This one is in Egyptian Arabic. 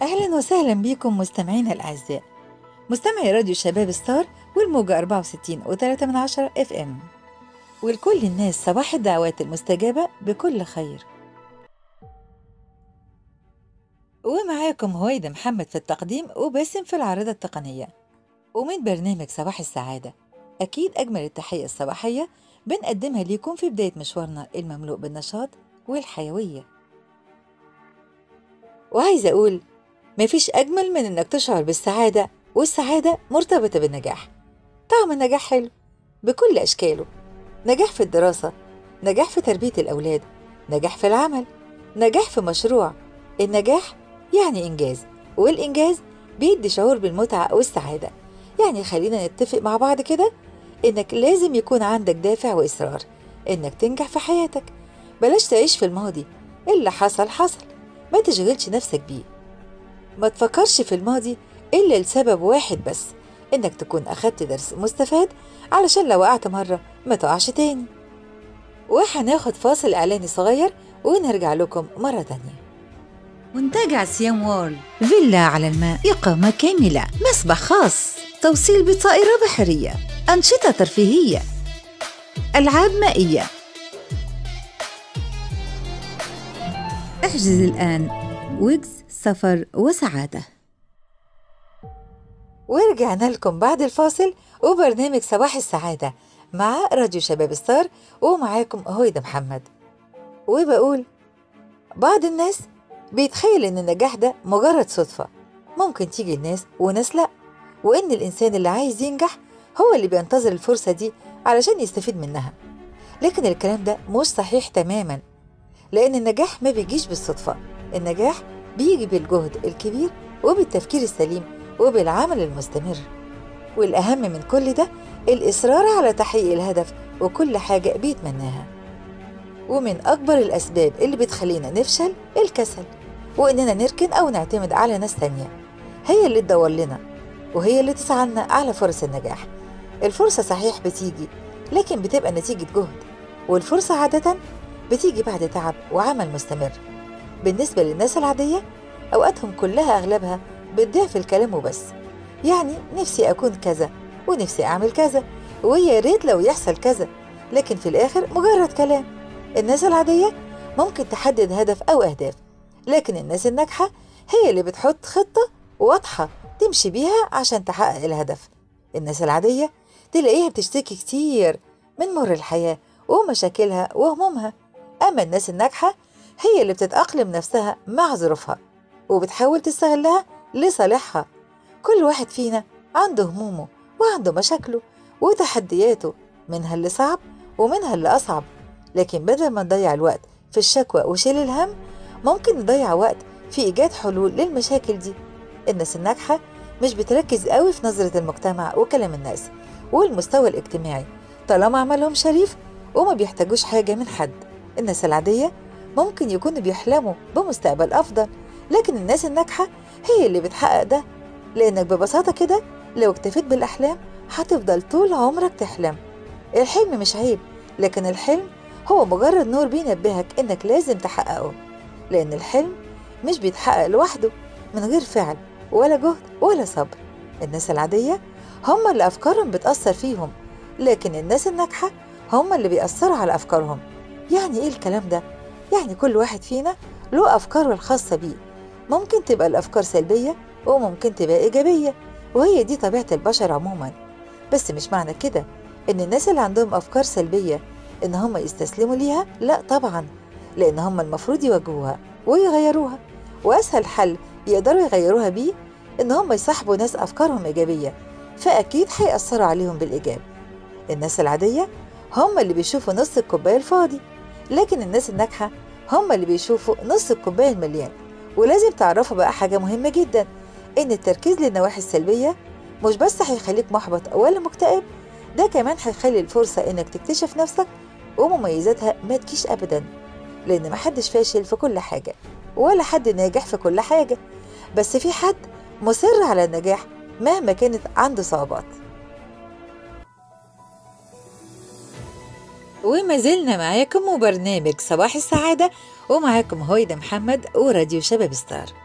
أهلا وسهلا بكم مستمعينا الأعزاء مستمعي راديو شباب ستار والموجة 64 و3 من عشرة اف ام ولكل الناس صباح الدعوات المستجابة بكل خير ومعاكم هويدا محمد في التقديم وباسم في العارضة التقنية ومن برنامج صباح السعادة أكيد أجمل التحية الصباحية بنقدمها ليكم في بداية مشوارنا المملوء بالنشاط والحيوية وعايزة أقول مفيش أجمل من إنك تشعر بالسعادة والسعادة مرتبطة بالنجاح طعم النجاح حلو بكل أشكاله نجاح في الدراسة نجاح في تربية الأولاد نجاح في العمل نجاح في مشروع النجاح يعني إنجاز والإنجاز بيدي شعور بالمتعة والسعادة يعني خلينا نتفق مع بعض كده إنك لازم يكون عندك دافع وإصرار إنك تنجح في حياتك بلاش تعيش في الماضي اللي حصل حصل ما تشغلش نفسك بيه ما تفكرش في الماضي إلا لسبب واحد بس إنك تكون أخدت درس مستفاد علشان لو وقعت مرة ما تقعش تاني وهناخد فاصل إعلاني صغير ونرجع لكم مرة تانية منتجع سيام وورل فيلا على الماء إقامة كاملة مسبح خاص توصيل بطائرة بحرية أنشطة ترفيهية ألعاب مائية احجز الآن ويجز سفر وسعادة ورجعنا لكم بعد الفاصل وبرنامج صباح السعادة مع راديو شباب ستار ومعاكم هويدا محمد وبقول بعض الناس بيتخيل إن النجاح ده مجرد صدفة ممكن تيجي الناس وناس لأ وإن الإنسان اللي عايز ينجح هو اللي بينتظر الفرصة دي علشان يستفيد منها لكن الكلام ده مش صحيح تماما لأن النجاح ما بيجيش بالصدفة النجاح بيجي بالجهد الكبير وبالتفكير السليم وبالعمل المستمر والأهم من كل ده الإصرار على تحقيق الهدف وكل حاجة بيتمناها ومن أكبر الأسباب اللي بتخلينا نفشل الكسل وإننا نركن أو نعتمد على ناس تانية هي اللي تدور لنا وهي اللي تسعى على فرص النجاح الفرصة صحيح بتيجي لكن بتبقى نتيجة جهد والفرصة عادة بتيجي بعد تعب وعمل مستمر بالنسبة للناس العادية أوقاتهم كلها أغلبها بتضيع في الكلام وبس يعني نفسي أكون كذا ونفسي أعمل كذا ويا ريت لو يحصل كذا لكن في الآخر مجرد كلام الناس العادية ممكن تحدد هدف أو أهداف لكن الناس الناجحة هي اللي بتحط خطة واضحة تمشي بيها عشان تحقق الهدف الناس العادية تلاقيها بتشتكي كتير من مر الحياة ومشاكلها وهمومها أما الناس الناجحة هي اللي بتتأقلم نفسها مع ظروفها وبتحاول تستغلها لصالحها كل واحد فينا عنده همومه وعنده مشاكله وتحدياته منها اللي صعب ومنها اللي أصعب لكن بدل ما نضيع الوقت في الشكوى وشيل الهم ممكن نضيع وقت في إيجاد حلول للمشاكل دي الناس الناجحة مش بتركز قوي في نظرة المجتمع وكلام الناس والمستوى الاجتماعي طالما عملهم شريف وما بيحتاجوش حاجة من حد الناس العادية ممكن يكونوا بيحلموا بمستقبل أفضل لكن الناس الناجحة هي اللي بتحقق ده لأنك ببساطة كده لو اكتفيت بالأحلام هتفضل طول عمرك تحلم الحلم مش عيب لكن الحلم هو مجرد نور بينبهك إنك لازم تحققه لأن الحلم مش بيتحقق لوحده من غير فعل ولا جهد ولا صبر الناس العادية هم اللي أفكارهم بتأثر فيهم لكن الناس الناجحة هم اللي بيأثروا على أفكارهم يعني إيه الكلام ده؟ يعني كل واحد فينا له أفكاره الخاصة بيه ممكن تبقى الأفكار سلبية وممكن تبقى إيجابية وهي دي طبيعة البشر عموما بس مش معنى كده إن الناس اللي عندهم أفكار سلبية إن هم يستسلموا ليها لا طبعا لأن هم المفروض يواجهوها ويغيروها وأسهل حل يقدروا يغيروها بيه إن هم يصاحبوا ناس أفكارهم إيجابية فأكيد هيأثروا عليهم بالإيجاب الناس العادية هم اللي بيشوفوا نص الكوباية الفاضي لكن الناس الناجحة هم اللي بيشوفوا نص الكوباية المليان ولازم تعرفوا بقى حاجة مهمة جدا إن التركيز للنواحي السلبية مش بس هيخليك محبط ولا مكتئب ده كمان هيخلي الفرصة إنك تكتشف نفسك ومميزاتها ما تجيش أبدا لأن محدش فاشل في كل حاجة ولا حد ناجح في كل حاجة بس في حد مصر على النجاح مهما كانت عنده صعوبات وما زلنا معاكم وبرنامج صباح السعادة ومعاكم هويدا محمد وراديو شباب ستار